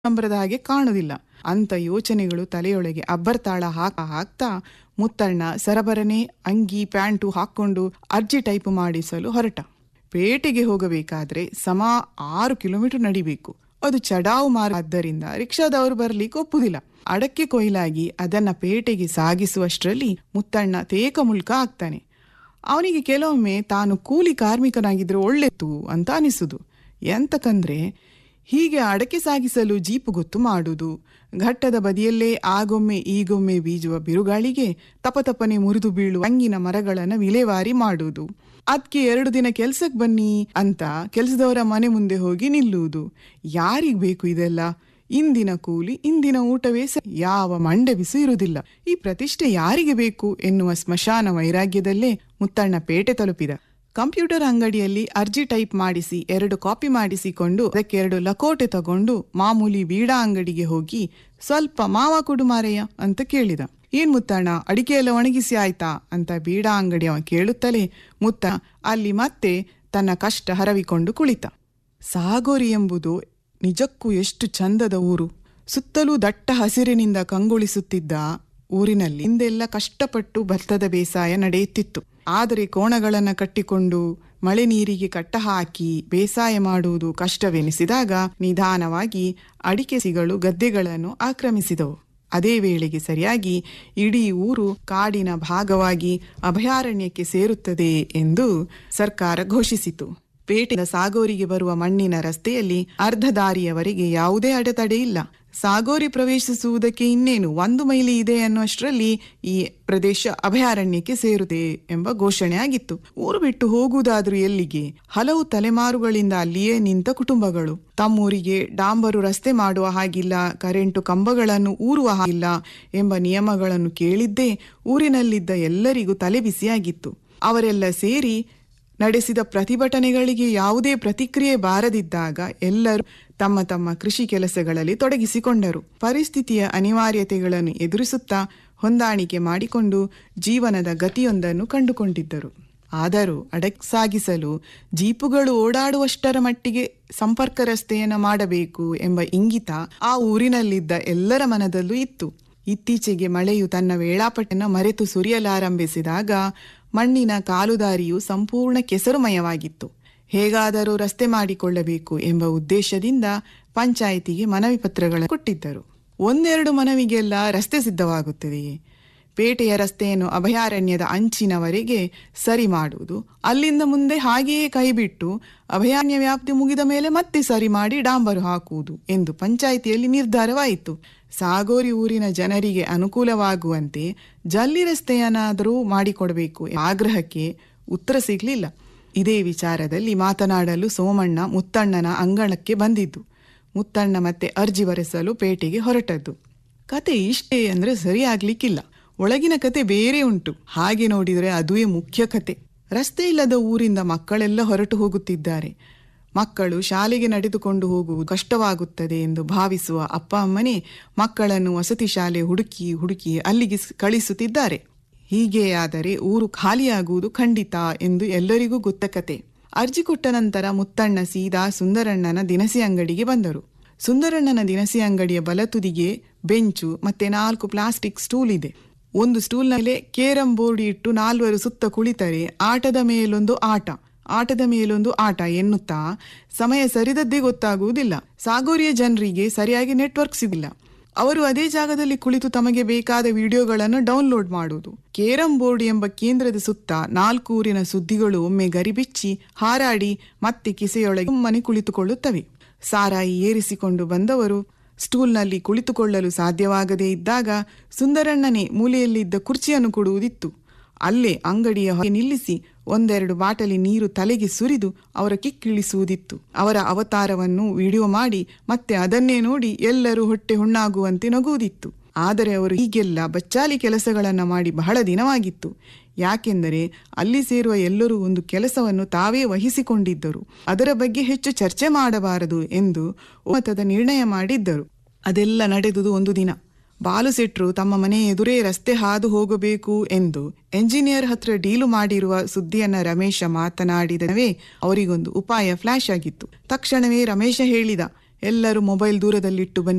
ನಂಬರದ ಹಾಗೆ ಕಾಣುವುದಿಲ್ಲ ಅಂತ ಯೋಚನೆಗಳು ತಲೆಯೊಳಗೆ ಅಬ್ಬರ್ತಾಳ ಹಾಕ ಹಾಕ್ತಾ ಮುತ್ತಣ್ಣ ಸರಬರನೆ ಅಂಗಿ ಪ್ಯಾಂಟು ಹಾಕೊಂಡು ಅರ್ಜಿ ಟೈಪ್ ಮಾಡಿಸಲು ಹೊರಟ ಪೇಟೆಗೆ ಹೋಗಬೇಕಾದ್ರೆ ಸಮ ಆರು ಕಿಲೋಮೀಟರ್ ನಡಿಬೇಕು ಅದು ಚಡಾವು ಮಾರ ಆದ್ದರಿಂದ ರಿಕ್ಷಾದವರು ಬರ್ಲಿಕ್ಕೆ ಒಪ್ಪುದಿಲ್ಲ ಅಡಕ್ಕೆ ಕೊಯ್ಲಾಗಿ ಅದನ್ನ ಪೇಟೆಗೆ ಸಾಗಿಸುವಷ್ಟರಲ್ಲಿ ಮುತ್ತಣ್ಣ ತೇಕ ಮುಲ್ಕ ಆಗ್ತಾನೆ ಅವನಿಗೆ ಕೆಲವೊಮ್ಮೆ ತಾನು ಕೂಲಿ ಕಾರ್ಮಿಕನಾಗಿದ್ರೆ ಒಳ್ಳೆತ್ತು ಅಂತ ಅನಿಸುದು ಎಂತಕಂದ್ರೆ ಹೀಗೆ ಅಡಕೆ ಸಾಗಿಸಲು ಜೀಪು ಗೊತ್ತು ಮಾಡುವುದು ಘಟ್ಟದ ಬದಿಯಲ್ಲೇ ಆಗೊಮ್ಮೆ ಈಗೊಮ್ಮೆ ಬೀಜುವ ಬಿರುಗಾಳಿಗೆ ತಪತಪನೆ ಮುರಿದು ಬೀಳುವ ಅಂಗಿನ ಮರಗಳನ್ನು ವಿಲೇವಾರಿ ಮಾಡುವುದು ಅದಕ್ಕೆ ಎರಡು ದಿನ ಕೆಲ್ಸಕ್ಕೆ ಬನ್ನಿ ಅಂತ ಕೆಲಸದವರ ಮನೆ ಮುಂದೆ ಹೋಗಿ ನಿಲ್ಲುವುದು ಯಾರಿಗ್ ಬೇಕು ಇದೆಲ್ಲ ಇಂದಿನ ಕೂಲಿ ಇಂದಿನ ಊಟವೇ ಸ ಯಾವ ಮಂಡೆ ಬಿಸು ಇರುವುದಿಲ್ಲ ಈ ಪ್ರತಿಷ್ಠೆ ಯಾರಿಗೆ ಬೇಕು ಎನ್ನುವ ಸ್ಮಶಾನ ವೈರಾಗ್ಯದಲ್ಲೇ ಮುತ್ತಣ್ಣ ಪೇಟೆ ತಲುಪಿದ ಕಂಪ್ಯೂಟರ್ ಅಂಗಡಿಯಲ್ಲಿ ಅರ್ಜಿ ಟೈಪ್ ಮಾಡಿಸಿ ಎರಡು ಕಾಪಿ ಮಾಡಿಸಿಕೊಂಡು ಅದಕ್ಕೆ ಎರಡು ಲಕೋಟೆ ತಗೊಂಡು ಮಾಮೂಲಿ ಬೀಡಾ ಅಂಗಡಿಗೆ ಹೋಗಿ ಸ್ವಲ್ಪ ಮಾವ ಕೊಡು ಮಾರಯ್ಯ ಅಂತ ಕೇಳಿದ ಏನ್ ಮುತ್ತಣ್ಣ ಅಡಿಕೆ ಎಲ್ಲ ಒಣಗಿಸಿ ಆಯ್ತಾ ಅಂತ ಬೀಡಾ ಅಂಗಡಿಯವ ಕೇಳುತ್ತಲೇ ಮುತ್ತ ಅಲ್ಲಿ ಮತ್ತೆ ತನ್ನ ಕಷ್ಟ ಹರವಿಕೊಂಡು ಕುಳಿತ ಸಾಗೋರಿ ಎಂಬುದು ನಿಜಕ್ಕೂ ಎಷ್ಟು ಚಂದದ ಊರು ಸುತ್ತಲೂ ದಟ್ಟ ಹಸಿರಿನಿಂದ ಕಂಗೊಳಿಸುತ್ತಿದ್ದ ಊರಿನಲ್ಲಿ ಹಿಂದೆಲ್ಲ ಕಷ್ಟಪಟ್ಟು ಭತ್ತದ ಬೇಸಾಯ ನಡೆಯುತ್ತಿತ್ತು ಆದರೆ ಕೋಣಗಳನ್ನು ಕಟ್ಟಿಕೊಂಡು ಮಳೆ ನೀರಿಗೆ ಕಟ್ಟ ಹಾಕಿ ಬೇಸಾಯ ಮಾಡುವುದು ಕಷ್ಟವೆನಿಸಿದಾಗ ನಿಧಾನವಾಗಿ ಅಡಿಕೆ ಸಿಗಳು ಗದ್ದೆಗಳನ್ನು ಆಕ್ರಮಿಸಿದವು ಅದೇ ವೇಳೆಗೆ ಸರಿಯಾಗಿ ಇಡೀ ಊರು ಕಾಡಿನ ಭಾಗವಾಗಿ ಅಭಯಾರಣ್ಯಕ್ಕೆ ಸೇರುತ್ತದೆ ಎಂದು ಸರ್ಕಾರ ಘೋಷಿಸಿತು ಪೇಟೆಯ ಸಾಗೋರಿಗೆ ಬರುವ ಮಣ್ಣಿನ ರಸ್ತೆಯಲ್ಲಿ ಅರ್ಧ ದಾರಿಯವರೆಗೆ ಯಾವುದೇ ಅಡೆತಡೆ ಇಲ್ಲ ಸಾಗೋರಿ ಪ್ರವೇಶಿಸುವುದಕ್ಕೆ ಇನ್ನೇನು ಒಂದು ಮೈಲಿ ಇದೆ ಅನ್ನುವಷ್ಟರಲ್ಲಿ ಈ ಪ್ರದೇಶ ಅಭಯಾರಣ್ಯಕ್ಕೆ ಸೇರುತ್ತದೆ ಎಂಬ ಘೋಷಣೆ ಆಗಿತ್ತು ಊರು ಬಿಟ್ಟು ಹೋಗುವುದಾದ್ರೂ ಎಲ್ಲಿಗೆ ಹಲವು ತಲೆಮಾರುಗಳಿಂದ ಅಲ್ಲಿಯೇ ನಿಂತ ಕುಟುಂಬಗಳು ತಮ್ಮೂರಿಗೆ ಡಾಂಬರು ರಸ್ತೆ ಮಾಡುವ ಹಾಗಿಲ್ಲ ಕರೆಂಟು ಕಂಬಗಳನ್ನು ಊರುವ ಹಾಗಿಲ್ಲ ಎಂಬ ನಿಯಮಗಳನ್ನು ಕೇಳಿದ್ದೇ ಊರಿನಲ್ಲಿದ್ದ ಎಲ್ಲರಿಗೂ ತಲೆಬಿಸಿಯಾಗಿತ್ತು ಅವರೆಲ್ಲ ಸೇರಿ ನಡೆಸಿದ ಪ್ರತಿಭಟನೆಗಳಿಗೆ ಯಾವುದೇ ಪ್ರತಿಕ್ರಿಯೆ ಬಾರದಿದ್ದಾಗ ಎಲ್ಲರೂ ತಮ್ಮ ತಮ್ಮ ಕೃಷಿ ಕೆಲಸಗಳಲ್ಲಿ ತೊಡಗಿಸಿಕೊಂಡರು ಪರಿಸ್ಥಿತಿಯ ಅನಿವಾರ್ಯತೆಗಳನ್ನು ಎದುರಿಸುತ್ತಾ ಹೊಂದಾಣಿಕೆ ಮಾಡಿಕೊಂಡು ಜೀವನದ ಗತಿಯೊಂದನ್ನು ಕಂಡುಕೊಂಡಿದ್ದರು ಆದರೂ ಅಡಕ್ ಸಾಗಿಸಲು ಜೀಪುಗಳು ಓಡಾಡುವಷ್ಟರ ಮಟ್ಟಿಗೆ ಸಂಪರ್ಕ ರಸ್ತೆಯನ್ನು ಮಾಡಬೇಕು ಎಂಬ ಇಂಗಿತ ಆ ಊರಿನಲ್ಲಿದ್ದ ಎಲ್ಲರ ಮನದಲ್ಲೂ ಇತ್ತು ಇತ್ತೀಚೆಗೆ ಮಳೆಯು ತನ್ನ ವೇಳಾಪಟ್ಟಿಯನ್ನು ಮರೆತು ಸುರಿಯಲಾರಂಭಿಸಿದಾಗ ಮಣ್ಣಿನ ಕಾಲುದಾರಿಯು ಸಂಪೂರ್ಣ ಕೆಸರುಮಯವಾಗಿತ್ತು ಹೇಗಾದರೂ ರಸ್ತೆ ಮಾಡಿಕೊಳ್ಳಬೇಕು ಎಂಬ ಉದ್ದೇಶದಿಂದ ಪಂಚಾಯಿತಿಗೆ ಮನವಿ ಪತ್ರಗಳನ್ನು ಕೊಟ್ಟಿದ್ದರು ಒಂದೆರಡು ಮನವಿಗೆಲ್ಲ ರಸ್ತೆ ಸಿದ್ಧವಾಗುತ್ತದೆಯೇ ಪೇಟೆಯ ರಸ್ತೆಯನ್ನು ಅಭಯಾರಣ್ಯದ ಅಂಚಿನವರೆಗೆ ಸರಿ ಮಾಡುವುದು ಅಲ್ಲಿಂದ ಮುಂದೆ ಹಾಗೆಯೇ ಕೈಬಿಟ್ಟು ಅಭಯಾರಣ್ಯ ವ್ಯಾಪ್ತಿ ಮುಗಿದ ಮೇಲೆ ಮತ್ತೆ ಸರಿ ಮಾಡಿ ಡಾಂಬರು ಹಾಕುವುದು ಎಂದು ಪಂಚಾಯಿತಿಯಲ್ಲಿ ನಿರ್ಧಾರವಾಯಿತು ಸಾಗೋರಿ ಊರಿನ ಜನರಿಗೆ ಅನುಕೂಲವಾಗುವಂತೆ ಜಲ್ಲಿ ರಸ್ತೆಯನ್ನಾದರೂ ಮಾಡಿಕೊಡಬೇಕು ಆಗ್ರಹಕ್ಕೆ ಉತ್ತರ ಸಿಗಲಿಲ್ಲ ಇದೇ ವಿಚಾರದಲ್ಲಿ ಮಾತನಾಡಲು ಸೋಮಣ್ಣ ಮುತ್ತಣ್ಣನ ಅಂಗಳಕ್ಕೆ ಬಂದಿದ್ದು ಮುತ್ತಣ್ಣ ಮತ್ತೆ ಅರ್ಜಿ ಬರೆಸಲು ಪೇಟೆಗೆ ಹೊರಟದ್ದು ಕತೆ ಇಷ್ಟೇ ಅಂದ್ರೆ ಸರಿಯಾಗ್ಲಿಕ್ಕಿಲ್ಲ ಒಳಗಿನ ಕತೆ ಬೇರೆ ಉಂಟು ಹಾಗೆ ನೋಡಿದರೆ ಅದುವೇ ಮುಖ್ಯ ಕತೆ ರಸ್ತೆ ಇಲ್ಲದ ಊರಿಂದ ಮಕ್ಕಳೆಲ್ಲ ಹೊರಟು ಹೋಗುತ್ತಿದ್ದಾರೆ ಮಕ್ಕಳು ಶಾಲೆಗೆ ನಡೆದುಕೊಂಡು ಹೋಗುವುದು ಕಷ್ಟವಾಗುತ್ತದೆ ಎಂದು ಭಾವಿಸುವ ಅಪ್ಪ ಅಮ್ಮನೇ ಮಕ್ಕಳನ್ನು ವಸತಿ ಶಾಲೆ ಹುಡುಕಿ ಹುಡುಕಿ ಅಲ್ಲಿಗೆ ಕಳಿಸುತ್ತಿದ್ದಾರೆ ಹೀಗೆ ಆದರೆ ಊರು ಖಾಲಿಯಾಗುವುದು ಖಂಡಿತ ಎಂದು ಎಲ್ಲರಿಗೂ ಗೊತ್ತ ಕತೆ ಅರ್ಜಿ ಕೊಟ್ಟ ನಂತರ ಮುತ್ತಣ್ಣ ಸೀದಾ ಸುಂದರಣ್ಣನ ದಿನಸಿ ಅಂಗಡಿಗೆ ಬಂದರು ಸುಂದರಣ್ಣನ ದಿನಸಿ ಅಂಗಡಿಯ ಬಲತುದಿಗೆ ಬೆಂಚು ಮತ್ತೆ ನಾಲ್ಕು ಪ್ಲಾಸ್ಟಿಕ್ ಸ್ಟೂಲ್ ಇದೆ ಒಂದು ಸ್ಟೂಲ್ನಲ್ಲೇ ಕೇರಂ ಬೋರ್ಡ್ ಇಟ್ಟು ನಾಲ್ವರು ಸುತ್ತ ಕುಳಿತರೆ ಆಟದ ಮೇಲೊಂದು ಆಟ ಆಟದ ಮೇಲೊಂದು ಆಟ ಎನ್ನುತ್ತಾ ಸಮಯ ಸರಿದದ್ದೇ ಗೊತ್ತಾಗುವುದಿಲ್ಲ ಸಾಗೋರಿಯ ಜನರಿಗೆ ಸರಿಯಾಗಿ ನೆಟ್ವರ್ಕ್ ಸಿಗಿಲ್ಲ ಅವರು ಅದೇ ಜಾಗದಲ್ಲಿ ಕುಳಿತು ತಮಗೆ ಬೇಕಾದ ವಿಡಿಯೋಗಳನ್ನು ಡೌನ್ಲೋಡ್ ಮಾಡುವುದು ಕೇರಂ ಬೋರ್ಡ್ ಎಂಬ ಕೇಂದ್ರದ ಸುತ್ತ ನಾಲ್ಕು ಊರಿನ ಸುದ್ದಿಗಳು ಒಮ್ಮೆ ಗರಿಬಿಚ್ಚಿ ಹಾರಾಡಿ ಮತ್ತೆ ಕಿಸೆಯೊಳಗೆ ಮನೆ ಕುಳಿತುಕೊಳ್ಳುತ್ತವೆ ಸಾರಾಯಿ ಏರಿಸಿಕೊಂಡು ಬಂದವರು ಸ್ಟೂಲ್ನಲ್ಲಿ ಕುಳಿತುಕೊಳ್ಳಲು ಸಾಧ್ಯವಾಗದೇ ಇದ್ದಾಗ ಸುಂದರಣ್ಣನೇ ಮೂಲೆಯಲ್ಲಿದ್ದ ಕುರ್ಚಿಯನ್ನು ಕೊಡುವುದಿತ್ತು ಅಲ್ಲೇ ಅಂಗಡಿಯ ಹೊಗೆ ನಿಲ್ಲಿಸಿ ಒಂದೆರಡು ಬಾಟಲಿ ನೀರು ತಲೆಗೆ ಸುರಿದು ಅವರ ಕಿಕ್ಕಿಳಿಸುವುದಿತ್ತು ಅವರ ಅವತಾರವನ್ನು ವಿಡಿಯೋ ಮಾಡಿ ಮತ್ತೆ ಅದನ್ನೇ ನೋಡಿ ಎಲ್ಲರೂ ಹೊಟ್ಟೆ ಹುಣ್ಣಾಗುವಂತೆ ನಗುವುದಿತ್ತು ಆದರೆ ಅವರು ಹೀಗೆಲ್ಲ ಬಚ್ಚಾಲಿ ಕೆಲಸಗಳನ್ನು ಮಾಡಿ ಬಹಳ ದಿನವಾಗಿತ್ತು ಯಾಕೆಂದರೆ ಅಲ್ಲಿ ಸೇರುವ ಎಲ್ಲರೂ ಒಂದು ಕೆಲಸವನ್ನು ತಾವೇ ವಹಿಸಿಕೊಂಡಿದ್ದರು ಅದರ ಬಗ್ಗೆ ಹೆಚ್ಚು ಚರ್ಚೆ ಮಾಡಬಾರದು ಎಂದು ಒಮ್ಮತದ ನಿರ್ಣಯ ಮಾಡಿದ್ದರು ಅದೆಲ್ಲ ನಡೆದುದು ಒಂದು ದಿನ ಬಾಲುಸೆಟ್ರು ತಮ್ಮ ಮನೆ ಎದುರೇ ರಸ್ತೆ ಹಾದು ಹೋಗಬೇಕು ಎಂದು ಎಂಜಿನಿಯರ್ ಹತ್ರ ಡೀಲು ಮಾಡಿರುವ ಸುದ್ದಿಯನ್ನ ರಮೇಶ ಮಾತನಾಡಿದವೇ ಅವರಿಗೊಂದು ಉಪಾಯ ಫ್ಲಾಶ್ ಆಗಿತ್ತು ತಕ್ಷಣವೇ ರಮೇಶ ಹೇಳಿದ ಎಲ್ಲರೂ ಮೊಬೈಲ್ ದೂರದಲ್ಲಿಟ್ಟು ಬನ್ನಿ